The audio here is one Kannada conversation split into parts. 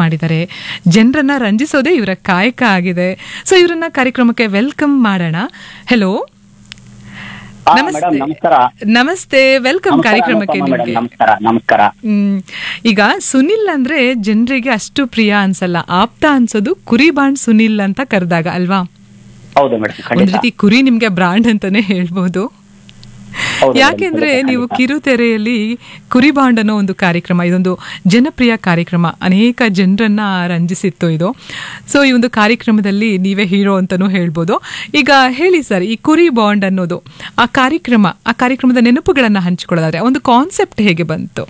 ಮಾಡಿದ್ದಾರೆ ಜನರನ್ನ ರಂಜಿಸೋದೇ ಇವರ ಕಾಯಕ ಆಗಿದೆ ಸೊ ಇವರನ್ನ ಕಾರ್ಯಕ್ರಮಕ್ಕೆ ವೆಲ್ಕಮ್ ಮಾಡೋಣ ಹೆಲೋ ಹಾ, ನಮಸ್ತೆ. ಮೇಡಮ್ ನಮಸ್ಕಾರ ನಮಸ್ತೆ ವೆಲ್ಕಮ್ ನಮಸ್ಕಾರ ಕಾರ್ಯಕ್ರಮಕ್ಕೆ ಅನುಪಮ ಮೇಡಮ್ ನಿಮಗೆ ನಮಸ್ಕಾರ ನಮಸ್ಕಾರ ಹ್ಮ್ ಈಗ ಸುನಿಲ್ ಅಂದ್ರೆ ಜನರಿಗೆ ಅಷ್ಟು ಪ್ರಿಯ ಅನ್ಸಲ್ಲ ಆಪ್ತ ಅನ್ಸೋದು ಕುರಿ ಬಾಂಡ್ ಸುನಿಲ್ ಅಂತ ಕರೆದಾಗ ಅಲ್ವಾ ಹೌದು ಮೇಡಮ್ ಒಂದ್ ಖಂಡಿತ ರೀತಿ ಕುರಿ ನಿಮ್ಗೆ ಬ್ರಾಂಡ್ ಅಂತಾನೆ ಹೇಳ್ಬೋದು ಹೌದು ಮೇಡಮ್, ಯಾಕೆಂದ್ರೆ ಖಂಡಿತ, ನೀವು ಖಂಡಿತ. ಕಿರುತೆರೆಯಲ್ಲಿ ಕುರಿ ಬಾಂಡ್ ಅನ್ನೋ ಒಂದು ಕಾರ್ಯಕ್ರಮ ಇದೊಂದು ಜನಪ್ರಿಯ ಕಾರ್ಯಕ್ರಮ ಅನೇಕ ಜನರನ್ನ ರಂಜಿಸಿತ್ತು ಇದು ಸೊ ಈ ಒಂದು ಕಾರ್ಯಕ್ರಮದಲ್ಲಿ ನೀವೇ ಹೀರೋ ಅಂತಾನೂ ಹೇಳ್ಬೋದು ಈಗ ಹೇಳಿ ಸರ್ ಈ ಕುರಿ ಬಾಂಡ್ ಅನ್ನೋದು ಆ ಕಾರ್ಯಕ್ರಮ ಆ ಕಾರ್ಯಕ್ರಮದ ನೆನಪುಗಳನ್ನ ಹಂಚಿಕೊಳ್ಳೋದಾದ್ರೆ ಆ ಒಂದು ಕಾನ್ಸೆಪ್ಟ್ ಹೇಗೆ ಬಂತು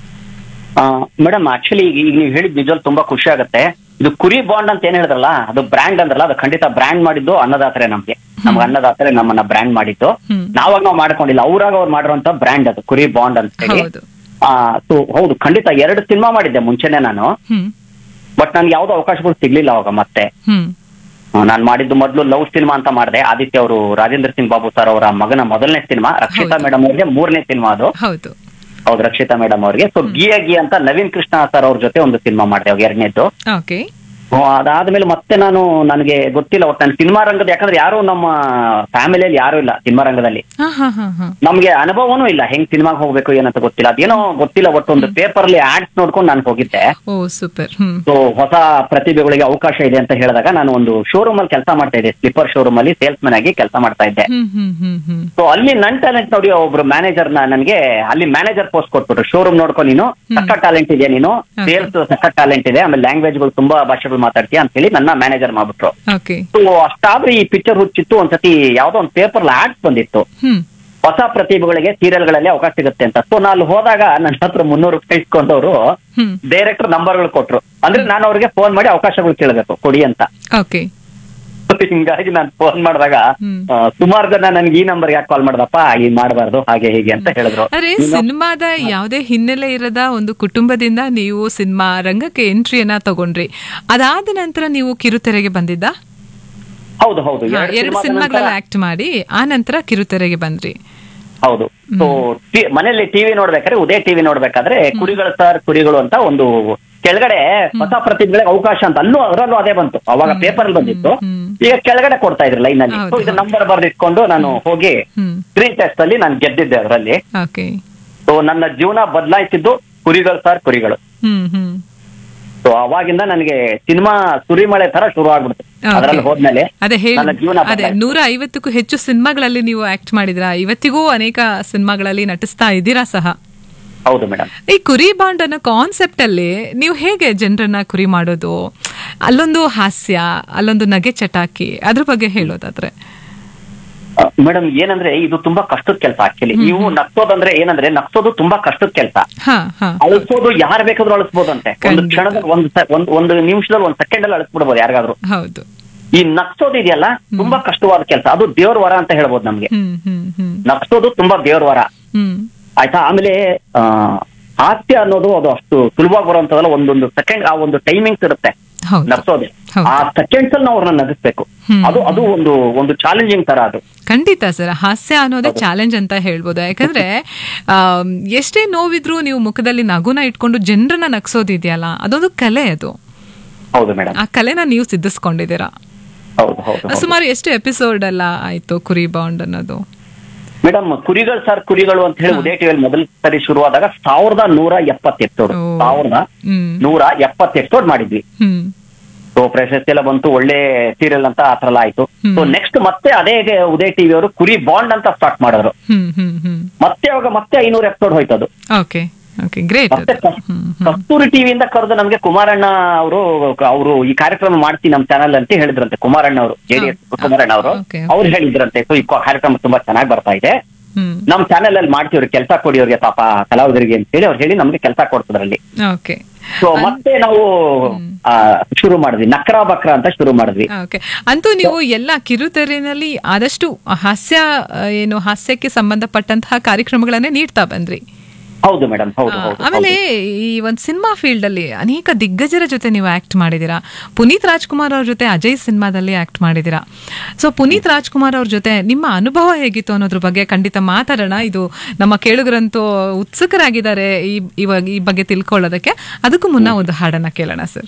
ಆ, ಮೇಡಮ್ ಆಕ್ಚುಲಿ ಈಗ ನೀವು ಹೇಳಿದ್ ನಿಜವಾಗ್ಲೂ ತುಂಬಾ ಖುಷಿ ಆಗುತ್ತೆ ಇದು ಕುರಿ ಬಾಂಡ್ ಅಂತ ಏನ್ ಹೇಳಿದ್ರಲ್ಲ ಅದು ಬ್ರ್ಯಾಂಡ್ ಅಂದ್ರಲ್ಲ ಅದು ಖಂಡಿತ ಬ್ರ್ಯಾಂಡ್ ಮಾಡಿದ್ದು ಅನ್ನದಾತರೆ ನಮ್ಗೆ ನಮ್ಗೆ ಅನ್ನದಾತರೆ ನಮ್ಮನ್ನ ಬ್ರ್ಯಾಂಡ್ ಮಾಡಿದ್ದು ಹ್ಮ್. ನಾವಾಗ ನಾವು ಮಾಡ್ಕೊಂಡಿಲ್ಲ ಅವ್ರಾಗ ಅವ್ರು ಮಾಡಿರುವಂತ ಬ್ರ್ಯಾಂಡ್ ಅದು ಕುರಿ ಬಾಂಡ್ ಅಂತ ಹೇಳಿ ಹೌದು ಆ ಸೊ ಹೌದು ಖಂಡಿತ ಎರಡು ಸಿನಿಮಾ ಮಾಡಿದ್ದೆ ಮುಂಚೆನೆ ನಾನು ಹ್ಮ್ ಬಟ್ ನನ್ಗೆ ಯಾವ್ದು ಅವಕಾಶಗಳು ಸಿಗ್ಲಿಲ್ಲ ಅವಾಗ ಮತ್ತೆ ಹ್ಮ್ ನಾನು ಮಾಡಿದ್ದು ಮೊದಲು ಲವ್ ಸಿನಿಮಾ ಅಂತ ಮಾಡಿದೆ ಆದಿತ್ಯ ಅವರು ರಾಜೇಂದ್ರ ಸಿಂಗ್ ಬಾಬು ಸರ್ ಅವರ ಮಗನ ಮೊದಲನೇ ಸಿನಿಮಾ ರಕ್ಷಿತಾ ಹೌದು. ಮೇಡಮ್ ಅವ್ರಿಗೆ ಮೂರನೇ ಸಿನಿಮಾ ಅದು ಹೌದು ಹೌದು ರಕ್ಷಿತಾ ಮೇಡಮ್ ಅವ್ರಿಗೆ ಸೊ ಗಿಯ ಗಿ ಅಂತ ನವೀನ್ ಕೃಷ್ಣ ಸರ್ ಅವ್ರ ಜೊತೆ ಒಂದು ಸಿನಿಮಾ ಮಾಡಿದೆ ಅವಾಗ ಎರಡನೇದ್ದು ಓಕೆ ಹ್ಮ್, ಅದಾದ್ಮೇಲೆ ಮತ್ತೆ ನಾನು ನನಗೆ ಗೊತ್ತಿಲ್ಲ ಒಟ್ಟು ನಾನು ಸಿನಿಮಾ ರಂಗದ ಯಾಕಂದ್ರೆ ಯಾರು ನಮ್ಮ ಫ್ಯಾಮಿಲಿಯಲ್ಲಿ ಯಾರು ಇಲ್ಲ ಸಿನಿಮಾ ರಂಗದಲ್ಲಿ ಹಾ ಹಾ ಹಾ ಹಾ ನಮ್ಗೆ ಅನುಭವನೂ ಇಲ್ಲ ಹೆಂಗ್ ಸಿನಿಮಾಗೆ ಹೋಗ್ಬೇಕು ಏನಂತ ಗೊತ್ತಿಲ್ಲ ಅದೇನೋ ಗೊತ್ತಿಲ್ಲ ಒಟ್ಟು ಒಂದು ಪೇಪರ್ ಅಲ್ಲಿ ಆಡ್ಸ್ ನೋಡ್ಕೊಂಡು ನಾನು ಹೋಗಿದ್ದೆ ಓ ಸೂಪರ್ ಹ್ಮ್ ಸೊ ಹೊಸ ಪ್ರತಿಭೆಗಳಿಗೆ ಅವಕಾಶ ಇದೆ ಅಂತ ಹೇಳಿದಾಗ ನಾನು ಒಂದು ಶೋರೂಮ್ ಅಲ್ಲಿ ಕೆಲಸ ಮಾಡ್ತಾ ಇದ್ದೆ ಸ್ಲಿಪ್ಪರ್ ಶೋರೂಮ್ ಅಲ್ಲಿ ಸೇಲ್ಸ್ ಮ್ಯಾನ್ ಆಗಿ ಕೆಲಸ ಮಾಡ್ತಾ ಇದ್ದೆ ಹ್ಮ್ ಹ್ಮ್ ಹ್ಮ್ ಹ್ಮ್ ಸೊ ಅಲ್ಲಿ ನನ್ ಟ್ಯಾಲೆಂಟ್ ನೋಡಿ ಒಬ್ರು ಮ್ಯಾನೇಜರ್ ನನಗೆ ಅಲ್ಲಿ ಮ್ಯಾನೇಜರ್ ಪೋಸ್ಟ್ ಕೊಟ್ಬಿಟ್ರು ಶೋರೂಮ್ ನೋಡ್ಕೊ ನೀನು ಸಕ್ಕ ಟ್ಯಾಲೆಂಟ್ ಇದೆ ನೀನು ಸೇಲ್ಸ್ ಸಕ್ಕ ಟ್ಯಾಲೆಂಟ್ ಇದೆ ಆಮೇಲೆ ಲ್ಯಾಂಗ್ವೇಜ್ಗಳು ತುಂಬಾ ಭಾಷೆಗಳು ಮಾತಾಡ್ತೀಯ ಅಂತ ಹೇಳಿ ನನ್ನ ಮ್ಯಾನೇಜರ್ ಮಾಡ್ಬಿಟ್ರು ಓಕೆ ಸೊ ಅಷ್ಟಾದ್ರೆ ಈ ಪಿಕ್ಚರ್ ಹುಚ್ಚಿತ್ತು ಒಂದ್ಸತಿ ಯಾವ್ದೋ ಒಂದು ಪೇಪರ್ ಆಡ್ಸ್ ಬಂದಿತ್ತು ಹ್ಮ್ ಹೊಸ ಪ್ರತಿಭೆಗಳಿಗೆ ಸೀರಿಯಲ್ಗಳಲ್ಲಿ ಅವಕಾಶ ಸಿಗುತ್ತೆ ಅಂತ ಸೊ ನಾನು ಅಲ್ಲಿ ಹೋದಾಗ ನನ್ನ ಹತ್ರ ಮುನ್ನೂರು ರೂಪಾಯಿ ಇಸ್ಕೊಂಡವರು ಹ್ಮ್ ಡೈರೆಕ್ಟರ್ ನಂಬರ್ಗಳು ಕೊಟ್ರು ಅಂದ್ರೆ ನಾನು ಅವ್ರಿಗೆ ಫೋನ್ ಮಾಡಿ ಅವಕಾಶಗಳು ಕೇಳಬೇಕು ಕೊಡಿ ಅಂತ ಓಕೆ ಹಿಂಗಾಗಿ ನಾನು ಫೋನ್ ಮಾಡಿದಾಗ ಹ್ಮ್. ಸುಮಾರು ಜನ ನನ್ಗೆ ಈ ನಂಬರ್ ಯಾಕೆ ಕಾಲ್ ಮಾಡ್ದಪ್ಪ ಈ ಮಾಡಬಾರ್ದು ಹಾಗೆ ಹೀಗೆ ಅಂತ ಹೇಳಿದ್ರು ಅರೆ ಸಿನಿಮಾದ ಯಾವುದೇ ಹಿನ್ನೆಲೆ ಇರದ ಒಂದು ಕುಟುಂಬದಿಂದ ನೀವು ಸಿನಿಮಾ ರಂಗಕ್ಕೆ ಎಂಟ್ರಿಯನ್ನ ತಗೊಂಡ್ರಿ ಅದಾದ ನಂತರ ನೀವು ಕಿರುತೆರೆಗೆ ಬಂದಿದ್ದ ಹೌದು ಹೌದು ಹಾ, ಎರಡು ಎರಡು ಸಿನಿಮಾದ ಸಿನಿಮಾಗಳಲ್ಲಿ ನಂತರ- ಆಕ್ಟ್ ಮಾಡಿ ಆ ನಂತರ ಕಿರುತೆರೆಗೆ ಬಂದ್ರಿ ಹೌದು ಸೊ ಮನೆಯಲ್ಲಿ ಟಿವಿ ನೋಡ್ಬೇಕಾದ್ರೆ ಉದಯ ಟಿವಿ ನೋಡ್ಬೇಕಾದ್ರೆ ಕುರಿಗಳು ಸರ್ ಕುರಿಗಳು ಅಂತ ಒಂದು ಕೆಳಗಡೆ ಹೊಸ ಪ್ರತಿಭೆಗಳಿಗೆ ಅವಕಾಶ ಅಂತ ಅಲ್ಲೂ ಅದರಲ್ಲೂ ಅದೇ ಬಂತು ಅವಾಗ ಪೇಪರ್ ಅಲ್ಲಿ ಬಂದಿತ್ತು ಹ್ಮ್. ಈಗ ಕೆಳಗಡೆ ಕೊಡ್ತಾ ಇದ್ರು ಲೈನ್ ಅಲ್ಲಿ ಹೌದು, So, ಇದು ನಂಬರ್ ಬರ್ದಿಟ್ಕೊಂಡು ನಾನು ಹೋಗಿ ಹ್ಮ್ ಸ್ಕ್ರೀನ್ ಟೆಸ್ಟ್ ಅಲ್ಲಿ ನಾನು ಗೆದ್ದಿದ್ದೆ ಅದರಲ್ಲಿ ಓಕೆ ಸೊ ನನ್ನ ಜೀವನ ಬದಲಾಯಿಸಿದ್ದು ಕುರಿಗಳು ಸರ್ ಕುರಿಗಳು ಹ್ಮ್ ಹ್ಮ್ ಸೊ ಅವಾಗಿಂದ ನನಗೆ ಸಿನಿಮಾ ಸುರಿಮಳೆ ತರ ಶುರು ಆಗ್ಬಿಡ್ತು Okay. ಅದರಲ್ಲಿ ಹೋದ್ಮೇಲೆ ಅದೇ ಹೇಳಿ ನನ್ನ ಜೀವನ ಅದೇ ಬದಲಾಯ್ತು. ನೂರ ಐವತ್ತಕ್ಕೂ ಹೆಚ್ಚು ಸಿನಿಮಾಗಳಲ್ಲಿ ನೀವು ಆಕ್ಟ್ ಮಾಡಿದ್ರಾ ಇವತ್ತಿಗೂ ಅನೇಕ ಸಿನಿಮಾಗಳಲ್ಲಿ ನಟಿಸ್ತಾ ಇದ್ದೀರಾ ಸಹ ಹೌದು ಮೇಡಮ್ ಈ ಕುರಿ ಬಾಂಡ್ ಅನ್ನೋ ಕಾನ್ಸೆಪ್ಟ್ ಅಲ್ಲಿ ನೀವು ಹೇಗೆ ಜನರನ್ನ ಕುರಿ ಮಾಡೋದು ಅಲ್ಲೊಂದು ಹಾಸ್ಯ ಅಲ್ಲೊಂದು ನಗೆ ಚಟಾಕಿ ಅದ್ರ ಬಗ್ಗೆ ಹೇಳೋದಾದ್ರೆ ಮೇಡಮ್ ಏನಂದ್ರೆ ಇದು ತುಂಬಾ ಕಷ್ಟದ ಕೆಲಸ ಆಕ್ಚುಲಿ ನೀವು ನಗ್ಸೋದಂದ್ರೆ ಏನಂದ್ರೆ ನಗ್ಸೋದು ತುಂಬಾ ಕಷ್ಟದ ಕೆಲಸ ಹಾ ಹಾ ಅಳಿಸೋದು ಯಾರು ಬೇಕಾದ್ರೂ ಅಳಿಸ್ಬೋದಂತೆ ಒಂದು ಖಂಡಿತ. ಕ್ಷಣದಲ್ಲಿ ಒಂದು ಸೆ- ಒಂದು ಒಂದು ನಿಮಿಷದಲ್ಲಿ ಒಂದು ಸೆಕೆಂಡ್ ಅಲ್ಲಿ ಅಳಿಸ್ಬಿಡ್ಬೋದು ಯಾರಿಗಾದ್ರು ಹೌದು ಈ ನಗ್ಸೋದು ಇದೆಯಲ್ಲ ತುಂಬಾ ಕಷ್ಟವಾದ ಕೆಲಸ ಅದು ದೇವ್ರ ವರ ಅಂತ ಹೇಳ್ಬೋದು ನಮ್ಗೆ ಹ್ಮ್ ಹ್ಮ್ ಹ್ಮ್ ನಗ್ಸೋದು ತುಂಬಾ ದೇವ್ರ ವರ ಹ್ಮ್ ಆಯ್ತಾ ಆಮೇಲೆ ಆ ಹಾಸ್ಯ ಅನ್ನೋದು ಅದು ಅಷ್ಟು ಸುಲಭವಾಗಿ ಬರುವಂತದಲ್ಲ ಒಂದೊಂದು ಸೆಕೆಂಡ್ ಆ ಒಂದು ಟೈಮಿಂಗ್ಸ್ ಇರುತ್ತೆ ಹೌದು ನಗ್ಸೋದೆ ಹೌದು. ಆ ಸೆಕೆಂಡ್ಸ್ ಅಲ್ಲಿ ನಾವು ಅವ್ರನ್ನ ನಗಿಸ್ಬೇಕು ಹ್ಮ್. ಅದು ಅದು ಒಂದು ಒಂದು ಚಾಲೆಂಜಿಂಗ್ ತರ ಅದು ಖಂಡಿತ ಸರ್ ಹಾಸ್ಯ ಅನ್ನೋದೇ ಚಾಲೆಂಜ್ ಅಂತ ಹೇಳ್ಬೋದು ಯಾಕಂದ್ರೆ ಆಮ್, ಎಷ್ಟೇ ನೋವಿದ್ರೂ ನೀವು ಮುಖದಲ್ಲಿ ನಗುನ ಇಟ್ಕೊಂಡು ಜನರನ್ನ ನಗ್ಸೋದಿದೆಯಲ್ಲ ಅದೊಂದು ಕಲೆ ಅದು ಹೌದು ಮೇಡಮ್ ಆ ಕಲೆನ ನೀವು ಸಿದ್ಧಿಸ್ಕೊಂಡಿದ್ದೀರಾ ಹೌದು ಹೌದು ಹೌದು. ಸುಮಾರು ಎಷ್ಟು ಎಪಿಸೋಡ್ ಎಲ್ಲ ಆಯ್ತು ಕುರಿ ಬಾಂಡ್ ಅನ್ನೋದು ಮೇಡಮ್ ಕುರಿಗಳು ಸರ್ ಕುರಿಗಳು ಅಂತ ಹೇಳಿ ಉದಯ ಟಿವಿಯಲ್ಲಿ ಮೊದಲ ಸರಿ ಶುರುವಾದಾಗ ಸಾವಿರದ ನೂರ ಎಪ್ಪತ್ತು ಎಪಿಸೋಡ್ ಓ. ಸಾವಿರದ ಹ್ಮ್ ನೂರ ಎಪ್ಪತ್ತು ಎಪಿಸೋಡ್ ಮಾಡಿದ್ವಿ ಹ್ಮ್ ಸೊ ಪ್ರಶಸ್ತಿ ಎಲ್ಲ ಬಂತು ಒಳ್ಳೆ ಸೀರಿಯಲ್ ಅಂತ ಆ ಥರ ಎಲ್ಲ ಆಯ್ತು ಹ್ಮ್. ಸೊ ನೆಕ್ಸ್ಟ್ ಮತ್ತೆ ಅದೇ ಉದಯ ಟಿವಿ ಅವರು ಕುರಿ ಬಾಂಡ್ ಅಂತ ಸ್ಟಾರ್ಟ್ ಮಾಡಿದ್ರು ಹ್ಮ್ ಹ್ಮ್ ಹ್ಮ್ ಮತ್ತೆ ಅವಾಗ ಮತ್ತೆ ಐನೂರು ಎಪಿಸೋಡ್ ಹೋಯ್ತು ಅದು ಓಕೆ ಓಕೆ ಗ್ರೇಟ್ ಮತ್ತೆ ಅದು ಕಸ್- ಹ್ಮ್ ಹ್ಮ್ ಕಸ್ತೂರಿ ಟಿವಿಯಿಂದ ಕರೆದು ನಮ್ಗೆ ಕುಮಾರಣ್ಣ ಅವರು ಅವರು ಈ ಕಾರ್ಯಕ್ರಮ ಮಾಡ್ತೀನಿ ನಮ್ಮ ಚಾನಲ್ ಅಂತ ಹೇಳಿದ್ರಂತೆ ಕುಮಾರಣ್ಣ ಅವರು ಜೆಡಿಎಸ್ ಕುಮಾರಣ್ಣ ಅವರು Okay. ಅವ್ರು ಹೇಳಿದ್ರಂತೆ ಸೊ ಈ ಕಾರ್ಯಕ್ರಮ ತುಂಬಾ ಚೆನ್ನಾಗಿ ಬರ್ತಾ ಇದೆ ಹ್ಮ್ ನಮ್ ಚಾನೆಲ್ ಅಲ್ಲಿ ಮಾಡ್ತೀವ್ರಿ ಕೆಲಸ ಕೊಡಿ ಅವ್ರಿಗೆ ಪಾಪ ಕಲಾವಿದರಿಗೆ ಅಂತ ಹೇಳಿ ಅವ್ರು ಹೇಳಿ ನಮ್ಗೆ ಕೆಲಸ ಕೊಡ್ತದ್ರಲ್ಲಿ ಓಕೆ ಸೊ ಮತ್ತೆ ನಾವು ಆ, ಶುರು ಮಾಡಿದ್ವಿ ನಕ್ರ ಬಕ್ರ ಅಂತ ಶುರು ಮಾಡಿದ್ವಿ ಓಕೆ ಅಂತೂ ನೀವು ಎಲ್ಲ ಕಿರುತೆರೆನಲ್ಲಿ ಆದಷ್ಟು ಹಾಸ್ಯ ಆ, ಏನು ಹಾಸ್ಯಕ್ಕೆ ಸಂಬಂಧಪಟ್ಟಂತಹ ಕಾರ್ಯಕ್ರಮಗಳನ್ನೇ ನೀಡ್ತಾ ಬಂದ್ರಿ ಹೌದು ಮೇಡಮ್ ಹೌದು ಆ, ಹೌದು ಆಮೇಲೆ ಈ ಒಂದು ಸಿನಿಮಾ ಫೀಲ್ಡ್ ಅಲ್ಲಿ ಅನೇಕ ದಿಗ್ಗಜರ ಜೊತೆ ನೀವು ಆಕ್ಟ್ ಮಾಡಿದೀರಾ ಪುನೀತ್ ರಾಜ್ಕುಮಾರ್ ಅವ್ರ ಜೊತೆ ಅಜಯ್ ಸಿನಿಮಾದಲ್ಲಿ ಆಕ್ಟ್ ಮಾಡಿದೀರಾ ಸೊ ಪುನೀತ್ ರಾಜ್ಕುಮಾರ್ ಅವ್ರ ಜೊತೆ ನಿಮ್ಮ ಅನುಭವ ಹೇಗಿತ್ತು ಅನ್ನೋದ್ರ ಬಗ್ಗೆ ಖಂಡಿತ ಮಾತಾಡೋಣ ಇದು ನಮ್ಮ ಕೇಳುಗರಂತೂ ಉತ್ಸುಕರಾಗಿದ್ದಾರೆ ಈ ಇವಾಗ ಈ ಬಗ್ಗೆ ತಿಳ್ಕೊಳ್ಳೋದಕ್ಕೆ ಅದಕ್ಕೂ ಮುನ್ನ ಒಂದು ಹಾಡನ್ನ ಕೇಳೋಣ ಸರ್